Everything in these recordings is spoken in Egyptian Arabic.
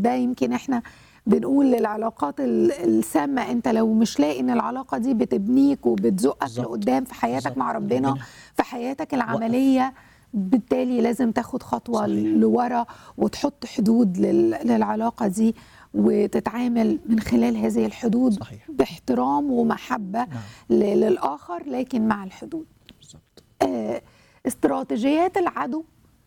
وده يمكن احنا بنقول للعلاقات ال- السامه انت لو مش لاقي ان العلاقه دي بتبنيك وبتزقك بالظبط. لقدام في حياتك بالظبط. مع ربنا ربنا. في حياتك العمليه بالتالي لازم تاخد خطوه صحيح. لورا وتحط حدود لل- للعلاقه دي وتتعامل من خلال هذه الحدود صحيح. باحترام ومحبه نعم ل- للاخر لكن مع الحدود بالظبط آه، استراتيجيات العدو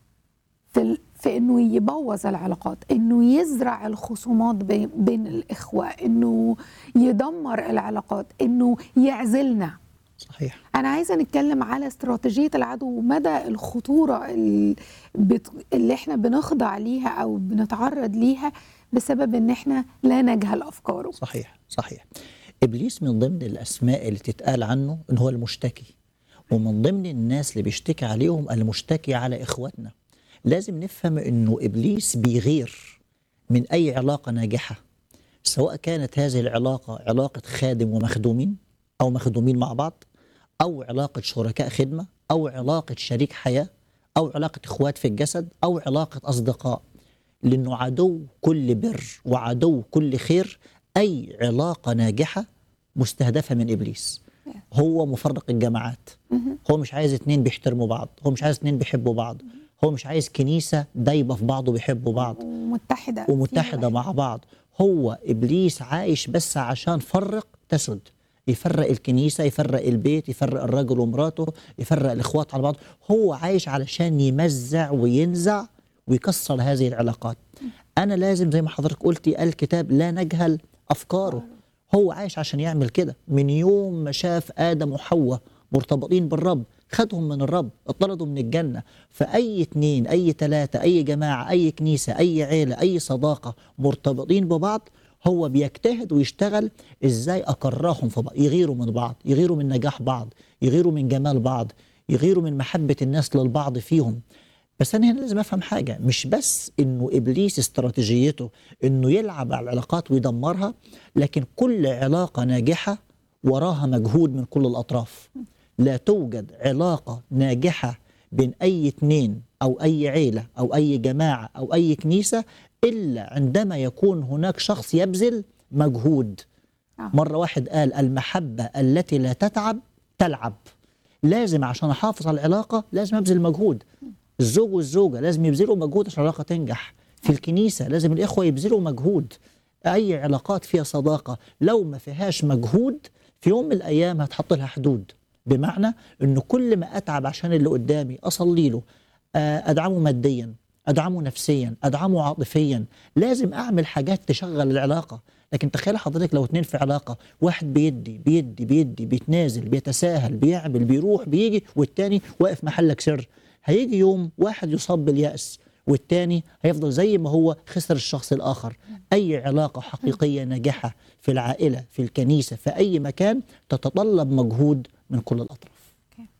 في ال- في انه يبوظ العلاقات انه يزرع الخصومات بين بين الاخوه انه يدمر العلاقات انه يعزلنا صحيح انا عايزه نتكلم على استراتيجيه العدو ومدى الخطوره ال- بت- اللي احنا بنخضع ليها او بنتعرض ليها بسبب ان احنا لا نجهل افكاره صحيح صحيح ابليس من ضمن الاسماء اللي تتقال عنه ان هو المشتكي ومن ضمن الناس اللي بيشتكي عليهم المشتكي على اخواتنا لازم نفهم انه ابليس بيغير من اي علاقه ناجحه سواء كانت هذه العلاقه علاقه خادم ومخدومين او مخدومين مع بعض او علاقه شركاء خدمه او علاقه شريك حياه او علاقه اخوات في الجسد او علاقه اصدقاء لانه عدو كل بر وعدو كل خير اي علاقه ناجحه مستهدفه من ابليس هو مفرق الجماعات هو مش عايز اتنين بيحترموا بعض هو مش عايز اتنين بيحبوا بعض هو مش عايز كنيسه دايبه في بعض وبيحبوا بعض ومتحده ومتحده فيما مع بعض هو ابليس عايش بس عشان فرق تسد يفرق الكنيسه يفرق البيت يفرق الرجل ومراته يفرق الاخوات على بعض هو عايش علشان يمزع وينزع ويكسر هذه العلاقات انا لازم زي ما حضرتك قلتي الكتاب لا نجهل افكاره هو عايش عشان يعمل كده من يوم ما شاف ادم وحواء مرتبطين بالرب خدهم من الرب اطردوا من الجنه فاي اتنين اي تلاته اي جماعه اي كنيسه اي عيله اي صداقه مرتبطين ببعض هو بيجتهد ويشتغل ازاي اكرههم في بعض يغيروا من بعض يغيروا من نجاح بعض يغيروا من جمال بعض يغيروا من محبه الناس للبعض فيهم بس انا هنا لازم افهم حاجه مش بس انه ابليس استراتيجيته انه يلعب على العلاقات ويدمرها لكن كل علاقه ناجحه وراها مجهود من كل الاطراف لا توجد علاقه ناجحه بين اي اتنين او اي عيله او اي جماعه او اي كنيسه الا عندما يكون هناك شخص يبذل مجهود آه. مره واحد قال المحبه التي لا تتعب تلعب لازم عشان احافظ على العلاقه لازم ابذل مجهود الزوج والزوجه لازم يبذلوا مجهود عشان العلاقه تنجح في الكنيسه لازم الاخوه يبذلوا مجهود اي علاقات فيها صداقه لو ما فيهاش مجهود في يوم من الايام هتحط لها حدود بمعنى انه كل ما اتعب عشان اللي قدامي اصلي له آه، ادعمه ماديا ادعمه نفسيا ادعمه عاطفيا لازم اعمل حاجات تشغل العلاقه لكن تخيل حضرتك لو اتنين في علاقه واحد بيدي بيدي بيدي بيتنازل بيتساهل بيعمل بيروح بيجي والتاني واقف محلك سر هيجي يوم واحد يصاب باليأس والتاني هيفضل زي ما هو خسر الشخص الآخر أي علاقة حقيقية ناجحة في العائلة في الكنيسة في أي مكان تتطلب مجهود من كل الأطراف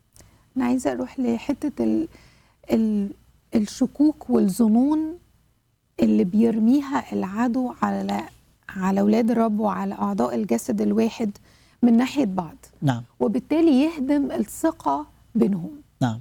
انا عايزه اروح لحته ال... ال... الشكوك والظنون اللي بيرميها العدو على على اولاد الرب وعلى اعضاء الجسد الواحد من ناحيه بعض نعم وبالتالي يهدم الثقه بينهم نعم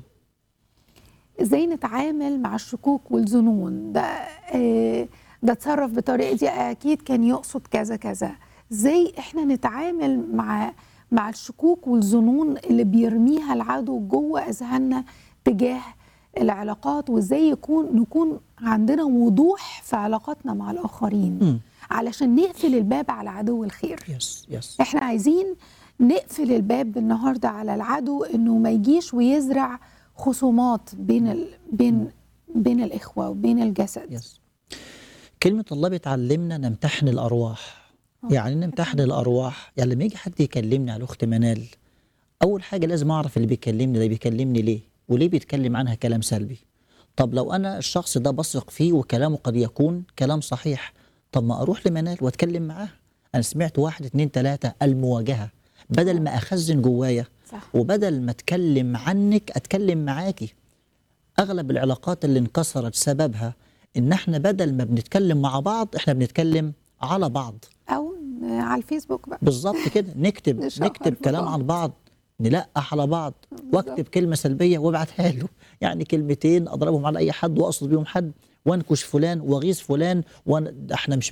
ازاي نتعامل مع الشكوك والظنون ده آه، ده اتصرف بطريقه دي اكيد كان يقصد كذا كذا ازاي احنا نتعامل مع مع الشكوك والظنون اللي بيرميها العدو جوه اذهاننا تجاه العلاقات وازاي يكون نكون عندنا وضوح في علاقاتنا مع الاخرين مم. علشان نقفل الباب على عدو الخير يس يس احنا عايزين نقفل الباب النهارده على العدو انه ما يجيش ويزرع خصومات بين ال... بين بين الاخوه وبين الجسد يس كلمة الله بتعلمنا نمتحن الأرواح يعني نمتحن الأرواح يعني لما يجي حد يكلمني على أخت منال أول حاجة لازم أعرف اللي بيكلمني ده بيكلمني ليه وليه بيتكلم عنها كلام سلبي طب لو أنا الشخص ده بثق فيه وكلامه قد يكون كلام صحيح طب ما أروح لمنال وأتكلم معاه أنا سمعت واحد اتنين تلاتة المواجهة بدل ما أخزن جوايا صح وبدل ما أتكلم عنك أتكلم معاكي اغلب العلاقات اللي انكسرت سببها ان احنا بدل ما بنتكلم مع بعض احنا بنتكلم على بعض او على الفيسبوك بقى بالظبط كده نكتب نشهر نكتب في كلام بعض. عن بعض نلقح على بعض واكتب كلمه سلبيه وابعتها له يعني كلمتين اضربهم على اي حد واقصد بيهم حد وانكش فلان واغيظ فلان وأنا احنا مش